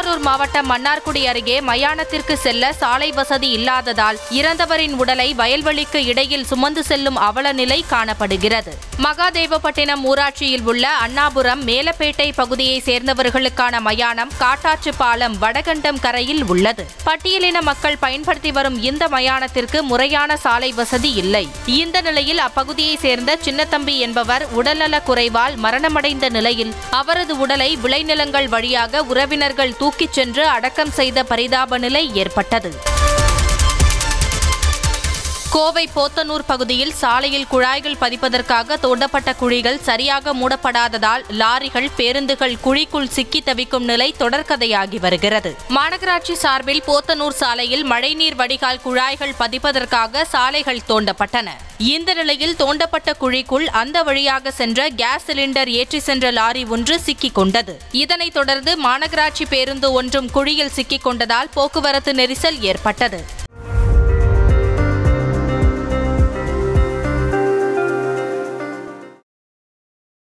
திருவாரூர் மாவட்டம் மன்னார்குடி அருகே மயானத்திற்கு செல்ல சாலை வசதி இல்லாததால் இறந்தவரின் உடலை வயல்வெளிக்கு இடையில் சுமந்து செல்லும் அவல நிலை காணப்படுகிறது மகாதேவப்பட்டினம் ஊராட்சியில் உள்ள அண்ணாபுரம் மேலப்பேட்டை பகுதியை சேர்ந்தவர்களுக்கான மயானம் காட்டாற்று பாலம் வடகண்டம் கரையில் உள்ளது பட்டியலின மக்கள் பயன்படுத்தி வரும் இந்த மயானத்திற்கு முறையான சாலை வசதி இல்லை இந்த நிலையில் அப்பகுதியை சேர்ந்த சின்னத்தம்பி என்பவர் உடல்நலக் குறைவால் மரணமடைந்த நிலையில் அவரது உடலை விளைநிலங்கள் வழியாக உறவினர்கள் தூக்கிச் சென்று அடக்கம் செய்த பரிதாப நிலை ஏற்பட்டது கோவை போத்தனூர் பகுதியில் சாலையில் குழாய்கள் பதிப்பதற்காக தோண்டப்பட்ட குழிகள் சரியாக மூடப்படாததால் லாரிகள் பேருந்துகள் குழிக்குள் சிக்கி தவிக்கும் நிலை தொடர்கதையாகி வருகிறது மாநகராட்சி சார்பில் போத்தனூர் சாலையில் மழைநீர் வடிகால் குழாய்கள் பதிப்பதற்காக சாலைகள் தோண்டப்பட்டன இந்த நிலையில் தோண்டப்பட்ட குழிக்குள் அந்த வழியாக சென்ற கேஸ் சிலிண்டர் ஏற்றி சென்ற லாரி ஒன்று சிக்கிக் கொண்டது இதனைத் தொடர்ந்து மாநகராட்சி பேருந்து ஒன்றும் குழியில் சிக்கிக் கொண்டதால் போக்குவரத்து நெரிசல் ஏற்பட்டது